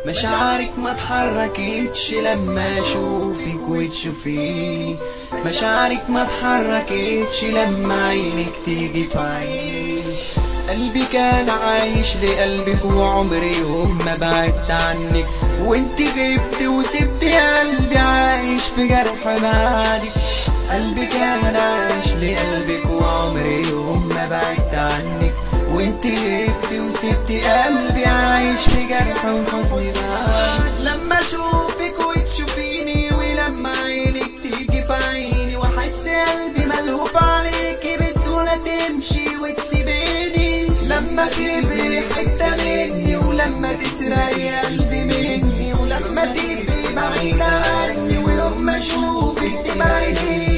مشاعرك ما اتحركتش لما اشوفك وتشوفيني مشاعرك ما اتحركتش لما عينك تيجي في عيني قلبي كان عايش لقلبك وعمري يوم ما بعدت عنك وانت غبت وسبت قلبي عايش في جرح بعدك قلبي كان عايش لقلبك وعمري يوم ما بعدت عنك وانت غبت وسبت قلبي عايش في جرح وحزن بعدك لما اشوفك وتشوفيني ولما عينك تيجي في عيني واحس قلبي ملهوف عليكي بسهولة تمشي وتسيبيني لما تبقي حتة مني ولما تسرقي قلبي مني ولما تبقي بعيدة عني ويوم ما اشوفك تبعديني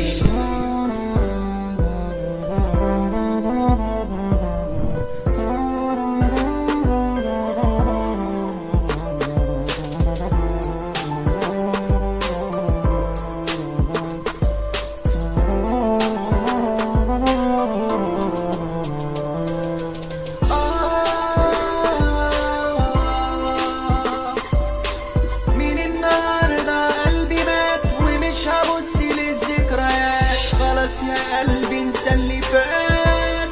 من النهاردة قلبي مات ومش هبص للذكريات خلاص يا قلبي انسى اللي فات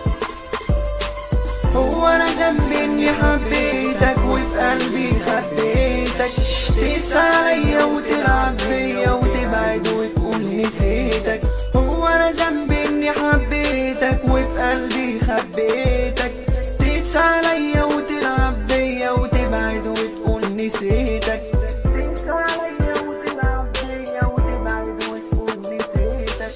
هو انا ذنبي اني حبيتك وفي قلبي خبيتك تقسى عليا وتلعب بيا وتبعد وتقول نسيتك هو انا ذنبي اني حبيتك وفي قلبي خبيتك تقسى عليا وتلعب بيا وتبعد وتقول نسيتك تقسى عليا وتلعب بيا وتبعد وتقول نسيتك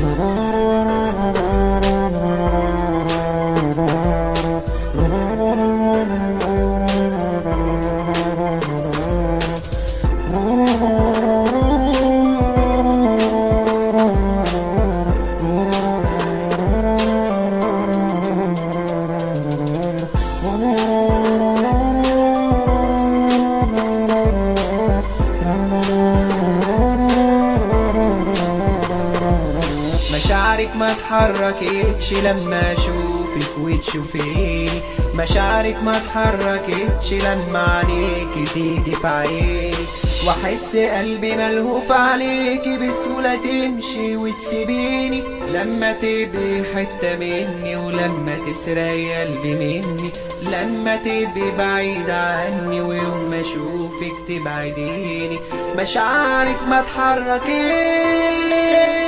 مشاعرك ما اتحركتش لما اشوفك وتشوفيني مشاعرك ما اتحركتش لما عليكي تيجي في عيني واحس قلبي ملهوف عليكي بسهولة تمشي وتسيبيني لما تبقي حتة مني ولما تسرقي قلبي مني لما تبقي بعيدة عني ويوم ما اشوفك تبعديني مشاعرك ما اتحركتش